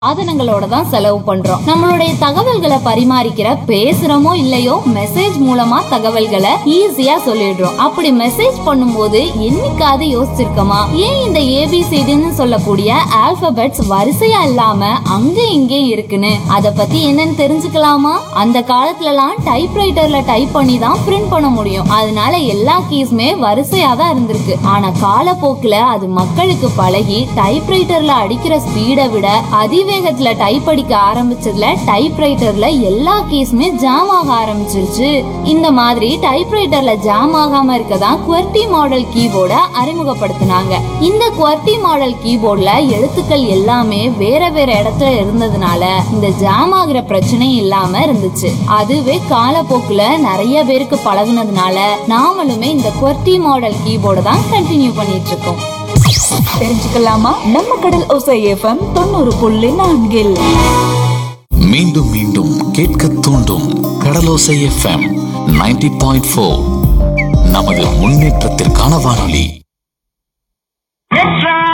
சாதனங்களோட தான் செலவு பண்றோம் நம்மளுடைய தகவல்களை பரிமாறிக்கிற பேசுறோமோ இல்லையோ மெசேஜ் மூலமா தகவல்களை ஈஸியா சொல்லிடுறோம் அப்படி மெசேஜ் பண்ணும்போது என்னைக்காவது யோசிச்சிருக்கோமா ஏன் இந்த ஏபிசிடின்னு சொல்லக்கூடிய ஆல்பபெட்ஸ் வரிசையா இல்லாம அங்க இங்கே இருக்குன்னு அத பத்தி என்னன்னு தெரிஞ்சுக்கலாமா அந்த காலத்துலலாம் டைப்ரைட்டர்ல டைப் பண்ணி தான் பிரிண்ட் பண்ண முடியும் அதனால எல்லா கீஸுமே வரிசையா தான் இருந்திருக்கு ஆனா காலப்போக்குல அது மக்களுக்கு பழகி டைப்ரைட்டர்ல அடிக்கிற ஸ்பீடை விட அதிவேகத்துல டைப் அடிக்க ஆரம்பிச்சதுல டைப்ரைட்டர்ல எல்லா கீஸுமே ஜாம் ஆக ஆரம்பிச்சிருச்சு இந்த மாதிரி டைப்ரைட்டர்ல ஜாம் ஆகாம இருக்கதான் QWERTY மாடல் கீபோர்ட அறிமுகப்படுத்தினாங்க இந்த QWERTY மாடல் கீபோர்ட்ல எழுத்துக்கள் எல்லாமே வேற வேற இடத்துல இருந்ததுனால இந்த ஜாம் ஆகுற பிரச்சனை இல்லாம இருந்துச்சு அதுவே காலப்போக்குல நிறைய பேருக்கு பழகுனதுனால நாமளுமே இந்த QWERTY மாடல் கீபோர்டு தான் கண்டினியூ பண்ணிட்டு இருக்கோம் தெரிஞ்சுக்கலாமா நம்ம கடல் ஓசை எஃப்எம் தொண்ணூறு புள்ளி நான்கில் மீண்டும் மீண்டும் கேட்க தூண்டும் கடலோசை எஃப்எம் 90.4 பாயிண்ட் நமது முன்னேற்றத்திற்கான வானொலி எட்ரா